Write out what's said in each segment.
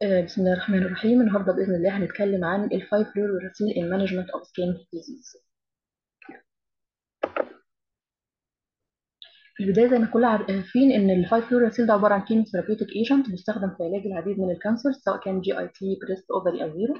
آه، بسم الله الرحمن الرحيم النهارده باذن الله هنتكلم عن الفايف فلوريسين ان مانجمنت اوف سكين ديزيز في البدايه زي ما كلنا عارفين ان الفايف فلوريسين ده عباره عن كيموثيرابيوتيك ايجنت بيستخدم في علاج العديد من الكانسر سواء كان جي اي تي بريست اوفري او غيره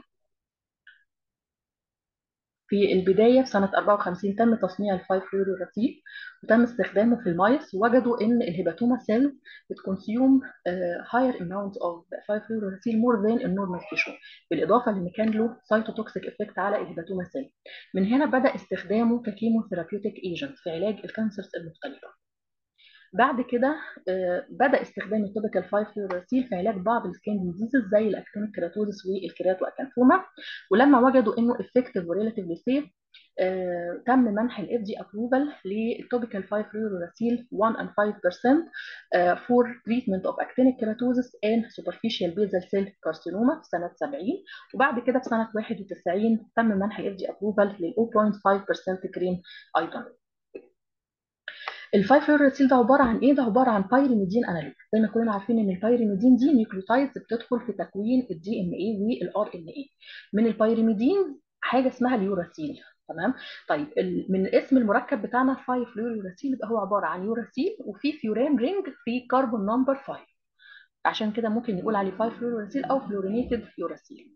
في البداية في سنة 54 تم تصنيع الفايف فلوريسين وتم استخدامه في المايس وجدوا إن الهيباتوما سيل بتكونسيوم higher amount of 5 fluorouracil more than النورمال tissue بالإضافة لأن كان له سايتوتوكسيك افكت على الهيباتوما سيل من هنا بدأ استخدامه ككيموثيرابيوتيك ايجنت في علاج الكانسرز المختلفة بعد كده بدا استخدام التوبيكال 5 فلوريسيل في علاج بعض السكين ديزيزز زي الاكتينيك كيراتوزس والكيراتو اكانثوما ولما وجدوا انه افكتيف وريلاتيفلي سيف تم منح الاف دي ابروفال للتوبيكال 5 فلوريسيل 1 and 5% فور تريتمنت اوف اكتينيك كيراتوزس and superficial basal cell carcinoma في سنه 70 وبعد كده في سنه 91 تم منح الاف دي ابروفال لل 0.5% كريم ايضا الفايف فلوريسيل ده عباره عن ايه؟ ده عباره عن بايريميدين انالوج، زي ما كلنا عارفين ان البايريميدين دي نيوكليوتايدز بتدخل في تكوين الدي ان اي والار ان اي. من البايريميدين حاجه اسمها اليوراسيل تمام؟ طيب من اسم المركب بتاعنا 5 فلوريسيل يبقى هو عباره عن يوراسيل وفي فيوران رينج في كربون نمبر 5. عشان كده ممكن نقول عليه 5 فلوريسيل او فلورينيتد يوراسيل.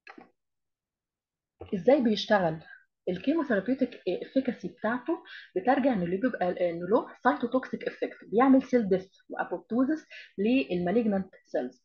ازاي بيشتغل؟ الكيموثيرابيوتيك افيكاسي بتاعته بترجع ان اللي بيبقى انه له سايتوتوكسيك افكت بيعمل سيل ديث وابوبتوزس للمالجنانت سيلز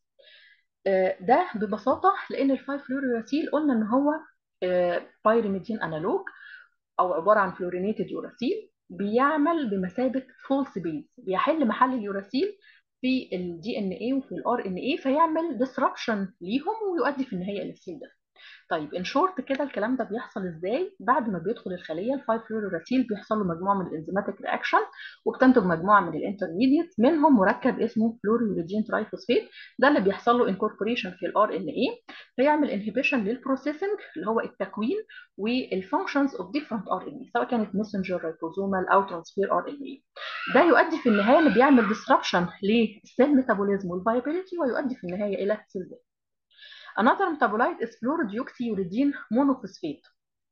ده ببساطه لان الفايف فلوريوراسيل قلنا ان هو بايريميدين انالوج او عباره عن فلورينيتد يوراسيل بيعمل بمثابه فولس بيز بيحل محل اليوراسيل في الدي ان اي وفي الار ان اي فيعمل ديسربشن ليهم ويؤدي في النهايه الى السيل ديث طيب ان شورت كده الكلام ده بيحصل ازاي بعد ما بيدخل الخليه الفايف فلوريراسيل بيحصل له مجموعه من الانزيماتيك رياكشن وبتنتج مجموعه من الانترميديت منهم مركب اسمه فلوريوريدين ترايفوسفيت ده اللي بيحصل له انكوربوريشن في الار ان اي فيعمل انهبيشن للبروسيسنج اللي هو التكوين والفانكشنز اوف ديفرنت ار ان اي سواء كانت ميسنجر رايبوزومال او ترانسفير ار ان اي ده يؤدي في النهايه اللي بيعمل ديسربشن للسيل ميتابوليزم والفايبيليتي ويؤدي في النهايه الى سيل ديث Another metabolite is fluorodeoxyuridine monophosphate.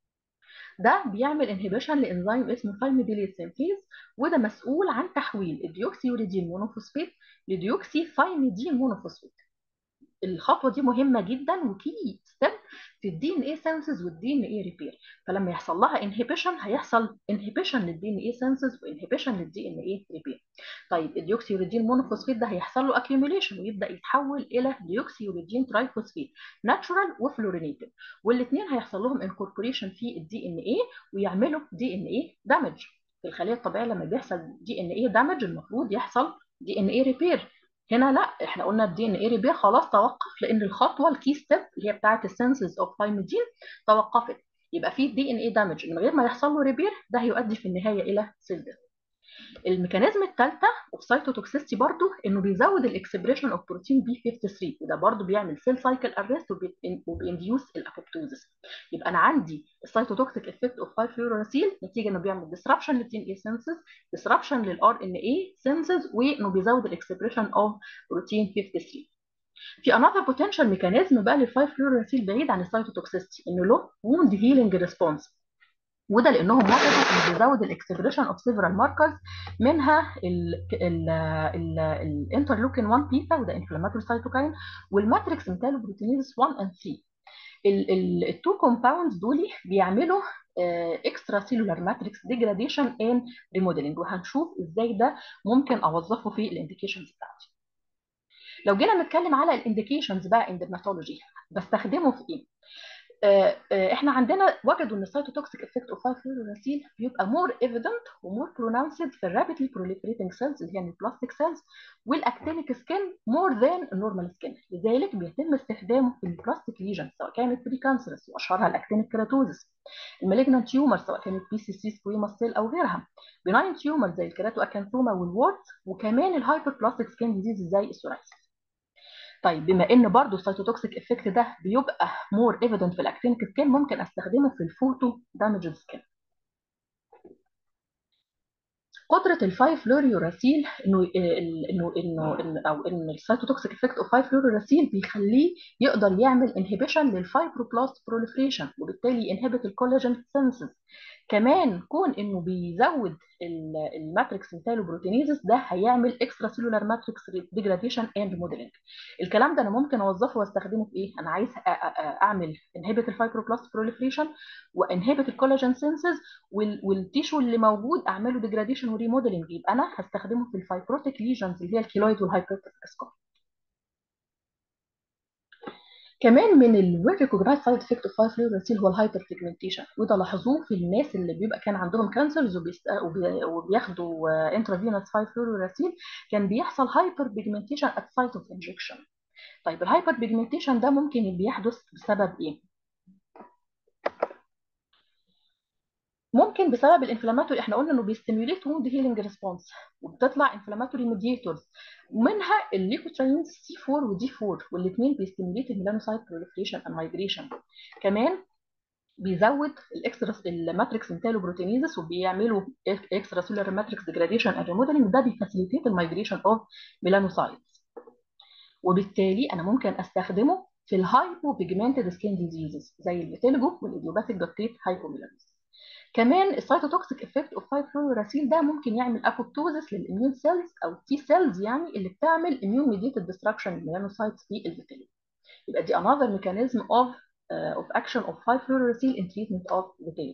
ده بيعمل انهبيشن لانزيم اسمه ثايميديليت سينثيز وده مسؤول عن تحويل الديوكسيوريدين مونوفوسفيت لديوكسي ثايميدين مونوفوسفيت. الخطوه دي مهمه جدا وكي ستيب في الدي ان اي سينثيز والدي ان اي ريبير فلما يحصل لها انهبيشن هيحصل انهبيشن للدي ان اي سينثيز وانهبيشن للدي ان اي ريبير طيب الديوكسيوريدين مونوفوسفيت ده هيحصل له اكيوميليشن ويبدا يتحول الى ديوكسيوريدين ترايفوسفيت ناتشورال وفلورينيتد والاثنين هيحصل لهم انكوربوريشن في الدي ان اي ويعملوا دي ان اي دامج في الخليه الطبيعيه لما بيحصل دي ان اي دامج المفروض يحصل دي ان اي ريبير هنا لا احنا قلنا الدي ان اي ريبير خلاص توقف لان الخطوه الكي ستيب اللي هي بتاعه السنسز اوف ثايميدين توقفت يبقى في دي ان اي دامج من غير ما يحصل له ريبير ده هيؤدي في النهايه الى سيل ديث الميكانيزم الثالثه اوف سايتوتوكسيستي برضو انه بيزود الاكسبريشن اوف بروتين بي 53 وده برضو بيعمل سيل سايكل ارست وبينديوس الابوبتوزس يبقى انا عندي السايتوتوكسيك افكت اوف 5 فلوريسيل نتيجه انه بيعمل ديسربشن للدي ان اي سينسز ديسربشن للار ان اي سينسز وانه بيزود الاكسبريشن اوف بروتين 53 في another potential ميكانيزم بقى للفايف فلوريسيل بعيد عن السايتوتوكسيستي انه له ووند هيلينج ريسبونس وده لانهم وجدوا انه بيزود الاكسبريشن اوف سيفرال ماركرز منها الانترلوكين 1 بيتا وده انفلاماتوري سايتوكاين والماتريكس ميتالوبروتينيز 1 اند 3 التو كومباوندز دول بيعملوا اكسترا سيلولار ماتريكس ديجراديشن اند ريموديلنج وهنشوف ازاي ده ممكن اوظفه في الانديكيشنز بتاعتي لو جينا نتكلم على الانديكيشنز بقى ان ديرماتولوجي بستخدمه في ايه احنا عندنا وجدوا ان السايتوتوكسيك افكت اوف 5 فلوريسيل بيبقى مور ايفيدنت ومور برونونسد في الرابيدلي بروليفريتنج سيلز اللي هي البلاستيك سيلز والاكتينيك سكين مور ذان النورمال سكين لذلك بيتم استخدامه في البلاستيك ليجن سواء كانت بري كانسرس واشهرها الاكتينيك كيراتوزس المالجنانت تيومر سواء كانت بي سي سي سكويموس سيل او غيرها بناين تيومر زي الكيراتو اكانثوما والورت وكمان الهايبر بلاستيك سكين ديزيز زي السورايسيس طيب بما ان برضو السيتوتوكسيك افكت ده بيبقى مور ايفيدنت في الاكتينيك سكين ممكن استخدمه في الفوتو دامج سكين قدره الفايف فلوريوراسيل انه انه انه إن- او ان السيتوتوكسيك افكت اوف 5 فلوريوراسيل بيخليه يقدر يعمل انهبيشن للفايبروبلاست بروليفريشن وبالتالي ينهبت الكولاجين سينسز كمان كون انه بيزود ال- الماتريكس ميتالوبروتينيزس ده هيعمل اكسترا سيلولار ماتريكس ديجراديشن اند موديلنج الكلام ده انا ممكن اوظفه واستخدمه في ايه انا عايز أ- أ- أ- اعمل انهبت الفايبروبلاست بروليفريشن وانهبت الكولاجين سينسز والتيشو اللي موجود اعمله ديجراديشن وريموديلنج يبقى انا هستخدمه في الفايبروتيك ليجنز اللي هي الكيلويد والهايبروتيك اسكار كمان من الويل ريكوجنايز سايد افكت اوف 5 فلوريسيل هو الهايبر بيجمنتيشن وده لاحظوه في الناس اللي بيبقى كان عندهم كانسرز وبياخدوا انترافينوس 5 فلوريسيل كان بيحصل هايبر بيجمنتيشن ات سايت اوف انجكشن طيب الهايبر بيجمنتيشن ده ممكن بيحدث بسبب ايه ممكن بسبب الانفلاماتوري احنا قلنا انه بيستيميوليت ووند هيلينج ريسبونس وبتطلع انفلاماتوري ميديتورز ومنها الليكوترينز سي 4 ودي 4 والاثنين بيستيميوليت الميلانوسايت بروليفريشن اند مايجريشن كمان بيزود الاكسترا الماتريكس ميتالوبروتينيزس وبيعملوا اكسترا سيلولار ماتريكس ديجراديشن اند ريموديلنج ده بيفاسيليتيت المايجريشن اوف ميلانوسايتس وبالتالي انا ممكن استخدمه في الهايبو بيجمنتد سكين ديزيزز زي الفيتيلجو والايديوباثيك دوتيت هايبوميلانوس كمان السيتوتوكسيك افكت اوف 5 فلوراسيل ده ممكن يعمل ابوبتوزس للاميون سيلز او تي سيلز يعني اللي بتعمل اميون ميديتد ديستراكشن للميلانوسايتس في الفيتيلجو يبقى دي another mechanism of uh, of action of 5 fluorouracil in treatment of vitiligo.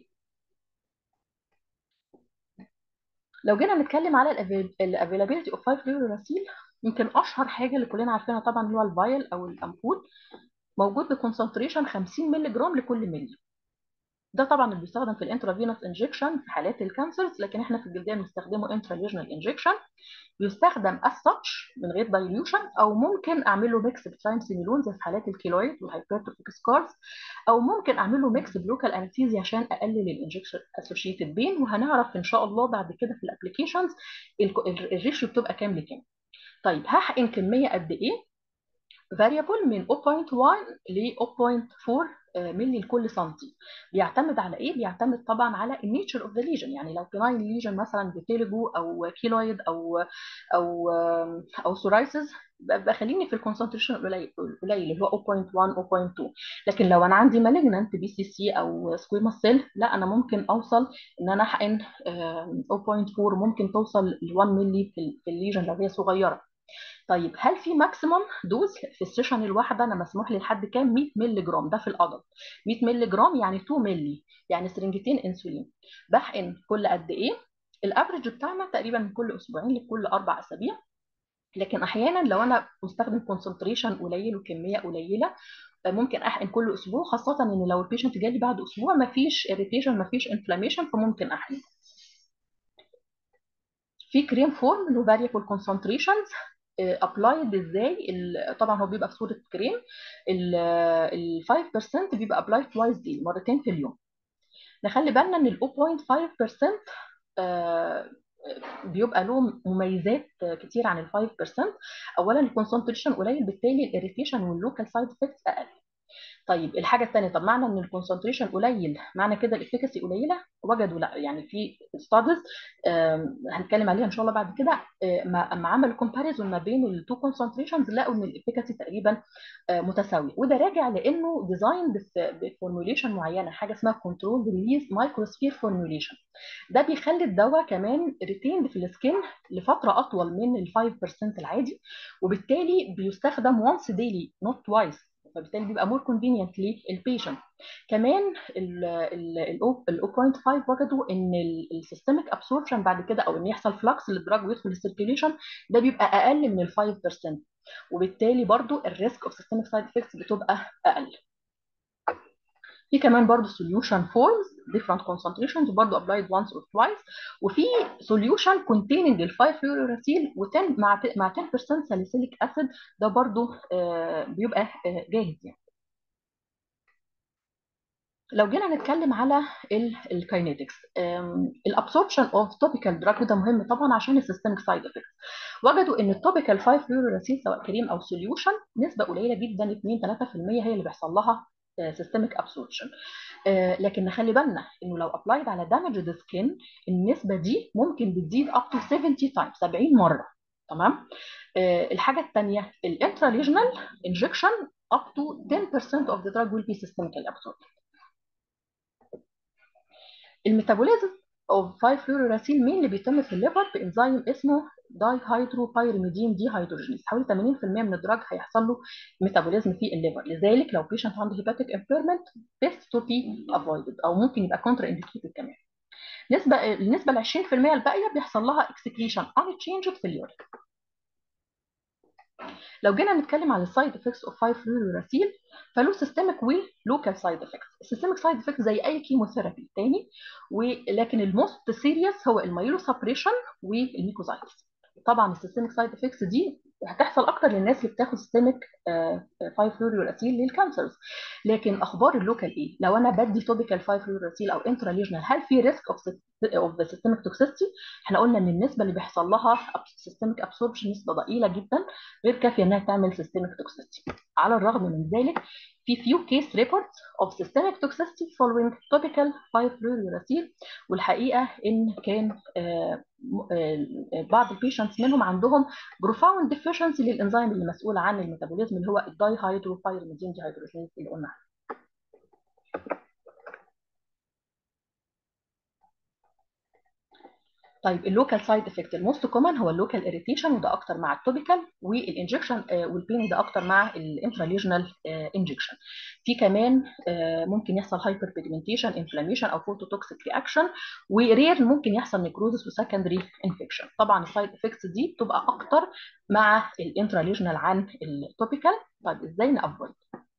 لو جينا نتكلم على الافيلابيلتي اوف 5 fluorouracil يمكن اشهر حاجه اللي كلنا عارفينها طبعا اللي هو الفايل او الامبول موجود بكونسنتريشن 50 مللي جرام لكل ملي ده طبعا اللي بيستخدم في الانترافينوس انجكشن في حالات الكانسرز لكن احنا في الجلديه بنستخدمه انتراليجنال انجكشن بيستخدم as such من غير دايليوشن او ممكن اعمل له ميكس بترايمسينيلون زي في حالات الكيلويد والهايبرتروفيك سكارز او ممكن اعمل له ميكس بلوكال انستيزيا عشان اقلل الانجكشن اسوشيتد بين وهنعرف ان شاء الله بعد كده في الابلكيشنز الريشيو بتبقى كام لكام طيب هحقن كميه قد ايه فاريبل من 0.1 ل 0.4 مللي لكل سنتي بيعتمد على ايه بيعتمد طبعا على النيتشر اوف ذا ليجن يعني لو بناين ليجن مثلا بتيلجو او كيلويد او او او سورايسز بخليني في الكونسنتريشن القليل القليل اللي هو 0.1 0.2 لكن لو انا عندي مالجنانت بي سي سي او سكويما سيل لا انا ممكن اوصل ان انا احقن 0.4 ممكن توصل ل 1 مللي في الليجن لو هي صغيره طيب هل في ماكسيموم دوز في السيشن الواحده انا مسموح لي لحد كام 100 مللي جرام ده في الادلت 100 مللي جرام يعني 2 مللي يعني سرنجتين انسولين بحقن كل قد ايه الافرج بتاعنا تقريبا من كل اسبوعين لكل اربع اسابيع لكن احيانا لو انا بستخدم كونسنتريشن قليل وكميه قليله ممكن احقن كل اسبوع خاصه ان لو البيشنت جالي بعد اسبوع ما فيش اريتيشن ما فيش انفلاميشن فممكن احقن في كريم فورم له فاريبل كونسنتريشنز ابلايد ازاي طبعا هو بيبقى في صوره كريم ال 5% بيبقى ابلايد توايس دي مرتين في اليوم نخلي بالنا ان ال 0.5% بيبقى له مميزات كتير عن ال 5% اولا الكونسنتريشن قليل بالتالي الاريتيشن واللوكال سايد افكتس اقل طيب الحاجه الثانيه طب معنى ان الكونسنتريشن قليل معنى كده الافيكاسي قليله وجدوا لا يعني في ستاديز هنتكلم عليها ان شاء الله بعد كده اما عملوا كومباريزون ما بين التو كونسنتريشنز لقوا ان الافيكاسي تقريبا متساوي وده راجع لانه ديزاين بفورموليشن معينه حاجه اسمها كنترول ريليز مايكروسفير فورموليشن ده بيخلي الدواء كمان ريتيند في السكين لفتره اطول من ال 5% العادي وبالتالي بيستخدم وانس ديلي نوت توايس فبالتالي بيبقى مور كونفينينت للبيشنت كمان ال 0.5 وجدوا ان السيستميك ابسوربشن بعد كده او ان يحصل فلكس للدراج ويدخل السيركيليشن ده بيبقى اقل من ال 5% وبالتالي برضو الريسك اوف سيستميك سايد افكتس بتبقى اقل في كمان برضو solution forms different concentrations برضو applied once or twice وفي solution containing ال 5 fluorouracil و10 مع مع 10% salicylic acid ده برضو آه بيبقى آه جاهز يعني لو جينا نتكلم على الكاينetics الابسوربشن اوف توبيكال دراج وده مهم طبعا عشان السيستميك سايد افكتس وجدوا ان التوبيكال 5 فلوراسيل سواء كريم او سوليوشن نسبه قليله جدا 2 3% هي اللي بيحصل لها سيستميك ابسوربشن لكن نخلي بالنا انه لو ابلايد على دامجد سكين النسبه دي ممكن بتزيد اب تو 70 تايم 70 مره تمام آه، الحاجه الثانيه الانتراليجنال انجكشن up to 10% of the drug will be systemically absorbed الميتابوليزم of 5 fluorouracil مين اللي بيتم في الليفر بانزيم اسمه داي هيدروبيرميدين دي هيدروجينيز حوالي 80% من الدراج هيحصل له ميتابوليزم في الليفر لذلك لو بيشنت عنده هيباتيك امبيرمنت بيست تو بي افويدد او ممكن يبقى كونتر انديكيتد كمان نسبه النسبه ل 20% الباقيه بيحصل لها اكسكريشن ان تشينجد في اليورين لو جينا نتكلم عن السايد افكتس اوف 5 فلوراسيل فله سيستميك ولوكال سايد افكتس السيستميك سايد افكتس زي اي كيموثيرابي تاني ولكن الموست سيريس هو المايلو سبريشن والميكوزايتس طبعا السيستميك سايد افكتس دي هتحصل اكتر للناس اللي بتاخد سيستميك 5 فلوراسيل للكانسرز لكن اخبار اللوكال ايه لو انا بدي توبيكال 5 فلوراسيل او انتراليجنال هل في ريسك اوف اوف سيستميك توكسيستي احنا قلنا ان النسبه اللي بيحصل لها سيستميك ابسوربشن نسبه ضئيله جدا غير كافيه انها تعمل سيستميك توكسيستي على الرغم من ذلك في few case reports of systemic toxicity following topical 5 fluorouracil والحقيقه ان كان آه، آه، بعض البيشنتس منهم عندهم profound deficiency للانزيم اللي مسؤول عن الميتابوليزم اللي هو الداي هيدروبيرميدين دي هيدروجينيز اللي قلنا عنه طيب اللوكال سايد افكت الموست كومن هو اللوكال اريتيشن وده اكتر مع التوبيكال والانجكشن والبين ده اكتر مع الانتراليجنال انجكشن في كمان آه، ممكن يحصل هايبر بيجمنتيشن انفلاميشن او فوتوتوكسيك رياكشن ورير ممكن يحصل نيكروزس وسكندري انفكشن طبعا السايد افكتس دي بتبقى اكتر مع الانتراليجنال عن التوبيكال طيب ازاي نافويد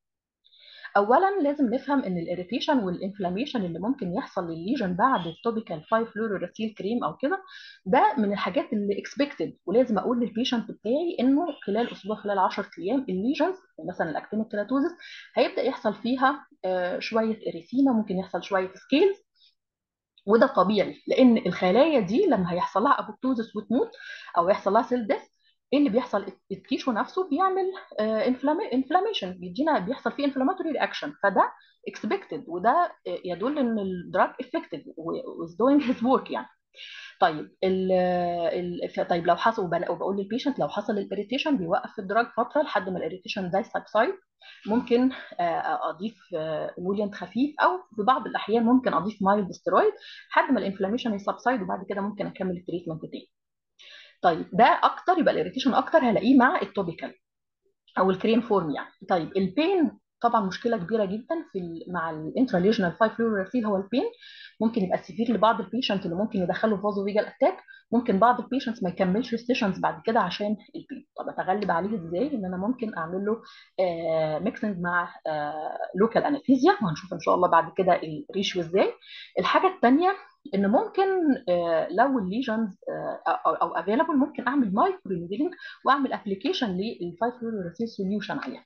اولا لازم نفهم ان الاريتيشن والانفلاميشن اللي ممكن يحصل للليجن بعد التوبيكال 5 فلوروراسيل كريم او كده ده من الحاجات اللي اكسبكتد ولازم اقول للبيشنت بتاعي انه خلال اسبوع خلال 10 ايام الليجنز مثلا الاكتينيك كيراتوزس هيبدا يحصل فيها آه، شويه اريثيما ممكن يحصل شويه سكيلز وده طبيعي لان الخلايا دي لما هيحصل لها ابوبتوزس وتموت او يحصل لها سيل ديث ايه اللي بيحصل التيشو نفسه بيعمل انفلاميشن بيدينا بيحصل فيه انفلاماتوري رياكشن فده اكسبكتد وده يدل ان الدراج افكتيف وز دوينج هيز ورك يعني طيب ال ال طيب لو حصل وبقول للبيشنت لو حصل الاريتيشن بيوقف الدراج فتره لحد ما الاريتيشن ده سبسايد ممكن اضيف مولينت خفيف او في بعض الاحيان ممكن اضيف مايلد ستيرويد لحد ما الانفلاميشن يسبسايد وبعد كده ممكن اكمل التريتمنت تاني طيب ده اكتر يبقى الاريتيشن اكتر هلاقيه مع التوبيكال او الكريم فورم يعني طيب البين طبعا مشكله كبيره جدا في ال مع الانتراليجنال 5 فلوراسيل هو البين ممكن يبقى سيفير لبعض البيشنت اللي ممكن يدخله فازو فيجال اتاك ممكن بعض البيشنتس ما يكملش السيشنز بعد كده عشان البين طب اتغلب عليه ازاي ان انا ممكن اعمل له آه ميكسنج مع آه لوكال انستيزيا وهنشوف ان شاء الله بعد كده الريشيو ازاي الحاجه الثانيه ان ممكن آه لو الليجنز او او افيلابل ممكن اعمل مايكرو نيدلينج واعمل ابلكيشن لل5 فلوراسيل سوليوشن عليها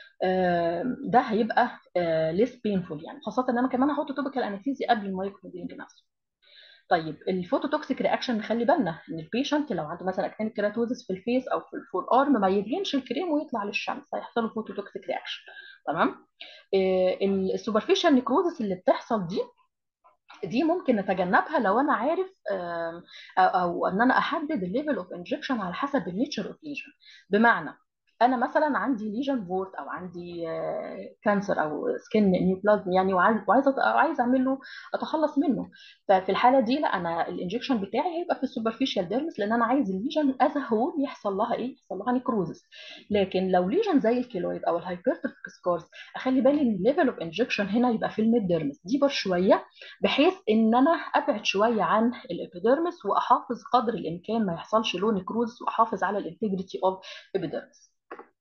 ده هيبقى ليس بينفول يعني خاصه ان انا كمان هحط توبيكال انستيزيا قبل المايكرو نيدلينج نفسه طيب الفوتوتوكسيك رياكشن نخلي بالنا ان البيشنت لو عنده مثلا اكتينيك كيراتوزس في الفيس او في الفور ارم ما يدهنش الكريم ويطلع للشمس هيحصل له فوتوتوكسيك رياكشن تمام السوبرفيشال نيكروزس اللي بتحصل دي دي ممكن نتجنبها لو انا عارف او, أو ان انا احدد الليفل اوف انجكشن على حسب النيتشر اوف ليجن بمعنى انا مثلا عندي ليجن بورت او عندي كانسر او سكين نيوبلازم يعني وعايز وعايز عايز اعمل له اتخلص منه ففي الحاله دي لا انا الانجكشن بتاعي هيبقى في السوبرفيشال ديرمس لان انا عايز الليجن از هول يحصل لها ايه؟ يحصل لها نيكروزس لكن لو ليجن زي الكيلويد او الهايبرتروفيك سكارز اخلي بالي ان الليفل اوف انجكشن هنا يبقى في الميد ديرمس ديبر شويه بحيث ان انا ابعد شويه عن الابيديرمس واحافظ قدر الامكان ما يحصلش له نيكروزس واحافظ على الانتجريتي اوف ابيديرمس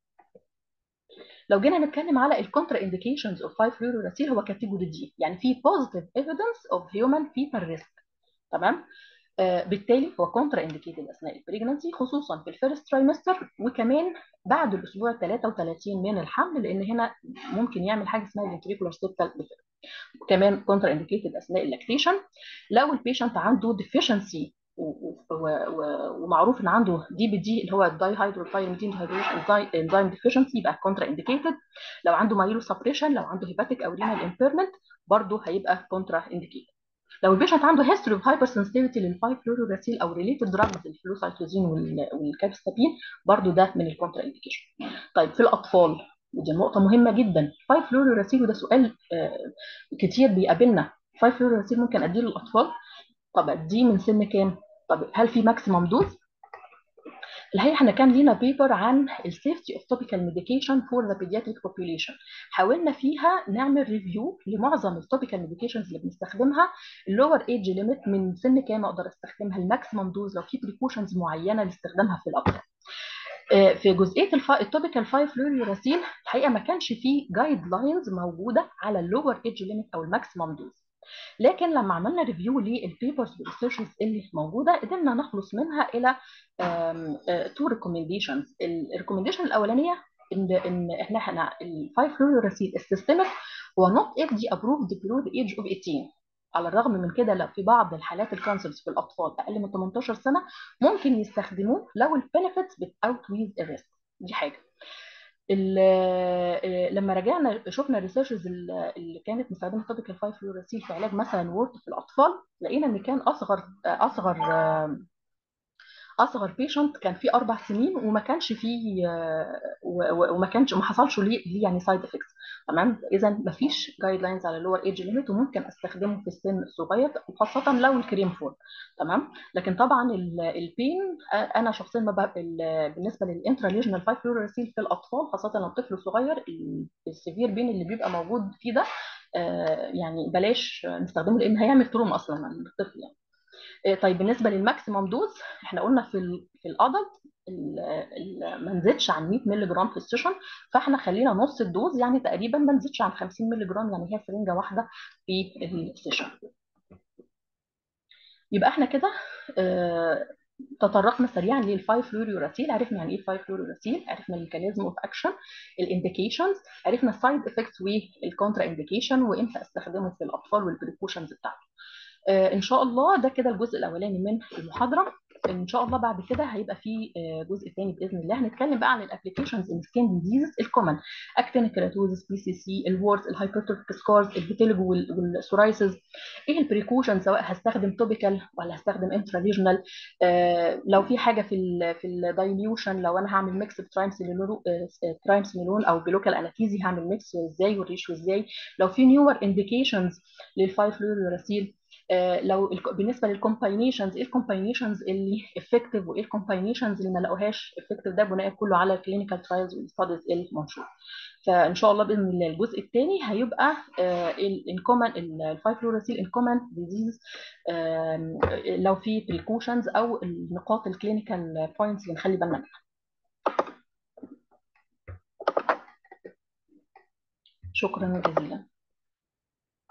لو جينا نتكلم على الكونترا انديكيشنز اوف 5 فلوروراسيل هو كاتيجوري دي يعني في بوزيتيف ايفيدنس اوف هيومن فيتال ريسك تمام آه بالتالي هو كونترا انديكيتد اثناء البريجنسي خصوصا في الفيرست ترايمستر وكمان بعد الاسبوع 33 من الحمل لان هنا ممكن يعمل حاجه اسمها الفنتريكولار سيبتال وكمان كونترا انديكيتد اثناء اللاكتيشن لو البيشنت عنده ديفيشنسي ومعروف ان عنده دي بي دي اللي هو الداي هيدروبيرميدين ديهيدريشن انزيم ديفيشنسي يبقى كونترا انديكيتد لو عنده مايلو سبريشن لو عنده هيباتيك او رينال امبيرمنت برضه هيبقى كونترا انديكيتد لو البيشنت عنده هيستوري اوف هايبر سنسيتيفيتي للفايف فلوروراسيل او ريليتد دراجز الفلوسايتوزين والكابستابين برضه ده من الكونترا انديكيشن طيب في الاطفال ودي نقطة مهمة جدا 5 فلوروراسيل وده سؤال كتير بيقابلنا 5 فلوروراسيل ممكن اديه للاطفال طب اديه من سن كام؟ طب هل في ماكسيمم دوز؟ الحقيقه احنا كان لينا بيبر عن السيفتي اوف توبيكال ميديكيشن فور ذا بيدياتريك بوبيوليشن حاولنا فيها نعمل ريفيو لمعظم التوبيكال ميديكيشنز اللي بنستخدمها اللور ايج ليميت من سن كام اقدر استخدمها الماكسيمم دوز لو في بريكوشنز معينه لاستخدامها في الاطفال في جزئيه التوبيكال 5 فلوريوراسيل الحقيقه ما كانش فيه جايد لاينز موجوده على اللور ايدج ليميت او الماكسيمم دوز لكن لما عملنا ريفيو للبيبرز والريسيرشز اللي موجوده قدرنا نخلص منها الى تو ريكومنديشنز الريكومنديشن الاولانيه ان ان احنا احنا ال 5 فلوريوراسيل السيستميك هو نوت اف دي ابروفد بلو ذا ايج اوف 18 على الرغم من كده لو في بعض الحالات الكانسرز في الاطفال اقل من 18 سنه ممكن يستخدموه لو البنفيتس بتاوت ويز الريسك دي حاجه لما رجعنا شفنا الريسيرشز اللي كانت مستخدمه توبيكال 5 فلوراسيل في علاج مثلا وورد في الاطفال لقينا ان كان اصغر اصغر اصغر بيشنت كان فيه اربع سنين وما كانش فيه وما كانش ما حصلش ليه يعني سايد افكتس تمام اذا ما فيش جايد لاينز على اللور ايج ليميت وممكن استخدمه في السن الصغير وخاصه لو الكريم فور تمام لكن طبعا البين انا شخصيا ما بالنسبه للانترا ليجنال 5 فلوراسيل في الاطفال خاصه لو طفل صغير السيفير بين اللي بيبقى موجود فيه ده يعني بلاش نستخدمه لان هيعمل تروما اصلا للطفل يعني طيب بالنسبه للماكسيمم دوز احنا قلنا في ال في الادلت ما نزيدش عن 100 مللي جرام في السيشن فاحنا خلينا نص الدوز يعني تقريبا ما نزيدش عن 50 مللي جرام يعني هي سرنجه واحده في السيشن يبقى احنا كده اه تطرقنا سريعا للفايف فلوريوراسيل عرفنا يعني ايه الفايف فلوريوراسيل عرفنا الميكانيزم اوف اكشن الانديكيشنز عرفنا السايد افكتس والكونترا انديكيشن وامتى استخدمه في الاطفال والبريكوشنز بتاعته ان شاء الله ده كده الجزء الاولاني من المحاضره ان شاء الله بعد كده هيبقى في جزء ثاني باذن الله هنتكلم بقى عن الابلكيشنز ان سكين ديزيز الكومن اكتينيك كيراتوزس بي سي سي الورز الهايبرتروفيك سكارز الفيتيلجو والسورايسز ايه البريكوشن سواء هستخدم توبيكال ولا هستخدم انتراليجنال آه لو في حاجه في ال في الدايليوشن لو انا هعمل ميكس بترايمسيلون ترايمسيلون او بلوكال اناكيزي هعمل ميكس ازاي والريشيو ازاي لو في نيور انديكيشنز للفايف فلوراسيل آه لو بالنسبه للكومباينيشنز ايه الكومباينيشنز اللي افكتيف وايه الكومباينيشنز اللي ما لقوهاش افكتيف ده بناء كله على الكلينيكال ترايلز والستاديز المنشور فان شاء الله باذن الله الجزء الثاني هيبقى الكومن الفايف فلوراسيل الكومن ديزيز لو في بريكوشنز او النقاط الكلينيكال بوينتس اللي نخلي بالنا منها شكرا جزيلا